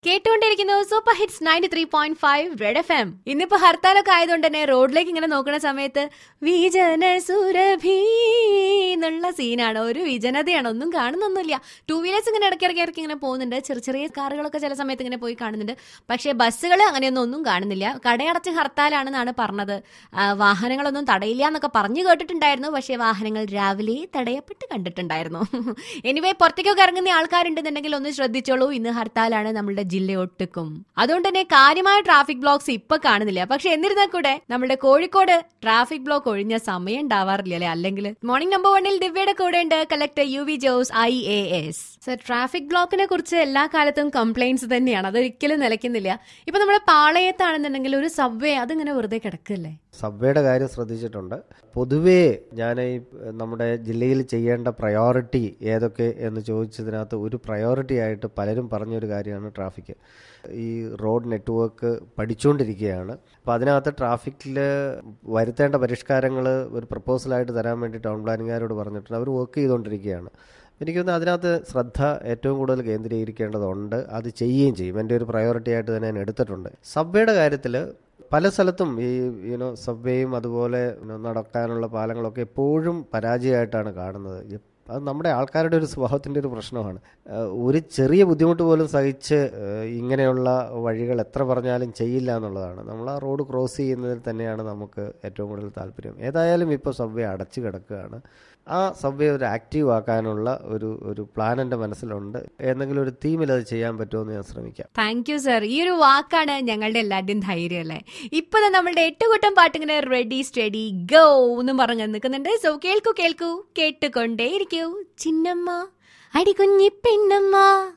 കേട്ടുകൊണ്ടിരിക്കുന്നു super hits ninety three point five red F M ഇന്നിപ്പോ ഹർത്താലൊക്കെ ആയതുകൊണ്ട് തന്നെ റോഡിലേക്ക് ഇങ്ങനെ നോക്കുന്ന സമയത്ത് വിജന സുരഭി എന്നുള്ള സീനാണ് ഒരു വിജനതയാണ് ഒന്നും കാണുന്നൊന്നുമില്ല ടൂ വീലേഴ്സ് ഇങ്ങനെ ഇടയ്ക്കിടയ്ക്ക് ഇടയ്ക്ക് ഇങ്ങനെ പോകുന്നുണ്ട് ചെറിയ ചെറിയ കാറുകളൊക്കെ ചില സമയത്ത് ഇങ്ങനെ പോയി കാണുന്നുണ്ട് പക്ഷേ ബസ്സുകൾ അങ്ങനെയൊന്നും ഒന്നും കാണുന്നില്ല കടയടച്ച് ഹർത്താലാണെന്നാണ് പറഞ്ഞത് ആ, വാഹനങ്ങളൊന്നും തടയില്ല എന്നൊക്കെ പറഞ്ഞു കേട്ടിട്ടുണ്ടായിരുന്നു പക്ഷേ വാഹനങ്ങൾ രാവിലെ തടയപ്പെട്ട് കണ്ടിട്ടുണ്ടായിരുന്നു എനിവേ പുറത്തേക്കൊക്കെ ഇറങ്ങുന്ന ആൾക്കാരുണ്ടെന്നുണ്ടെങ്കിൽ ഒന്ന് ശ്രദ്ധിച്ചോളൂ ഇന്ന് ഹർത്താലാണ് നമ്മളുടെ ജില്ലയൊട്ടുക്കും അതുകൊണ്ട് തന്നെ കാര്യമായ ട്രാഫിക് ബ്ലോക്സ് ഇപ്പൊ കാണുന്നില്ല പക്ഷെ എന്നിരുന്നാൽ കൂടെ നമ്മുടെ കോഴിക്കോട് ട്രാഫിക് ബ്ലോക്ക് ഒഴിഞ്ഞ സമയം ഉണ്ടാവാറില്ല അല്ലെ അല്ലെങ്കിൽ മോർണിംഗ് നമ്പർ വണ്ണിൽ ദിവ്യയുടെ കൂടെ ഉണ്ട് collector U V Jose I A S sir traffic ബ്ലോക്കിനെ കുറിച്ച് എല്ലാ കാലത്തും കംപ്ലൈന്റ്സ് തന്നെയാണ് അതൊരിക്കലും നിലയ്ക്കുന്നില്ല ഇപ്പൊ നമ്മുടെ പാളയത്താണെന്നുണ്ടെങ്കിൽ ഒരു സബ്വേ അതിങ്ങനെ വെറുതെ കിടക്കല്ലേ സബ്വേയുടെ കാര്യം ശ്രദ്ധിച്ചിട്ടുണ്ട് പൊതുവേ ഞാൻ ഈ നമ്മുടെ ജില്ലയിൽ ചെയ്യേണ്ട പ്രയോറിറ്റി ഏതൊക്കെ എന്ന് ചോദിച്ചതിനകത്ത് ഒരു പ്രയോറിറ്റി ആയിട്ട് പലരും പറഞ്ഞൊരു കാര്യമാണ് ട്രാഫിക് ഈ റോഡ് നെറ്റ്വർക്ക് പഠിച്ചുകൊണ്ടിരിക്കുകയാണ് അപ്പോൾ അതിനകത്ത് ട്രാഫിക്കിൽ വരുത്തേണ്ട പരിഷ്കാരങ്ങൾ ഒരു പ്രപ്പോസലായിട്ട് തരാൻ വേണ്ടി ടൗൺ പ്ലാനിങ്ങുകാരോട് പറഞ്ഞിട്ടുണ്ട് അവർ വർക്ക് ചെയ്തുകൊണ്ടിരിക്കുകയാണ് എനിക്ക് തോന്നുന്നു അതിനകത്ത് ശ്രദ്ധ ഏറ്റവും കൂടുതൽ കേന്ദ്രീകരിക്കേണ്ടതുണ്ട് അത് ചെയ്യുകയും ചെയ്യും എൻ്റെ ഒരു പ്രയോറിറ്റി ആയിട്ട് തന്നെ ഞാൻ എടുത്തിട്ടുണ്ട് സബ്വേയുടെ കാര്യത്തിൽ പല സ്ഥലത്തും ഈ യുനോ സബ്വേയും അതുപോലെ you know, നടക്കാനുള്ള പാലങ്ങളൊക്കെ എപ്പോഴും പരാജയമായിട്ടാണ് കാണുന്നത് എപ്- അത് നമ്മുടെ ആൾക്കാരുടെ ഒരു സ്വഭാവത്തിൻ്റെ ഒരു പ്രശ്നമാണ് ഏഹ് ഒരു ചെറിയ ബുദ്ധിമുട്ട് പോലും സഹിച്ച് ഏഹ് ഇങ്ങനെയുള്ള വഴികൾ എത്ര പറഞ്ഞാലും ചെയ്യില്ല എന്നുള്ളതാണ് നമ്മൾ ആ റോഡ് ക്രോസ് ചെയ്യുന്നതിൽ തന്നെയാണ് നമുക്ക് ഏറ്റവും കൂടുതൽ താല്പര്യം ഏതായാലും ഇപ്പോൾ സബ്വേ അടച്ചു കിടക്കുകയാണ് ആ സബ്വേ ഒരു ആക്റ്റീവ് ആക്കാനുള്ള ഒരു ഒരു പ്ലാൻ എൻ്റെ മനസ്സിലുണ്ട് ഏതെങ്കിലും ഒരു തീമിൽ അത് ചെയ്യാൻ പറ്റുമോ എന്ന് ഞാൻ ശ്രമിക്കാം താങ്ക് യു സർ ഈ ഒരു വാക്കാണ് ഞങ്ങളുടെ എല്ലാവരുടെയും ധൈര്യം അല്ലേ ഇപ്പൊ ദാ നമ്മളുടെ എട്ടുകൂട്ടം പാട്ട് ഇങ്ങനെ റെഡി സ്റ്റഡി ഗോ എന്നും പറഞ്ഞു നിൽക്കുന്നുണ്ട് സോ കേൾക്കൂ കേൾക്കൂ കേട്ടുകൊണ്ടേയിരിക്കൂ ചിന്നമ്മ അടികുഞ്ഞി പെണ്ണമ്മ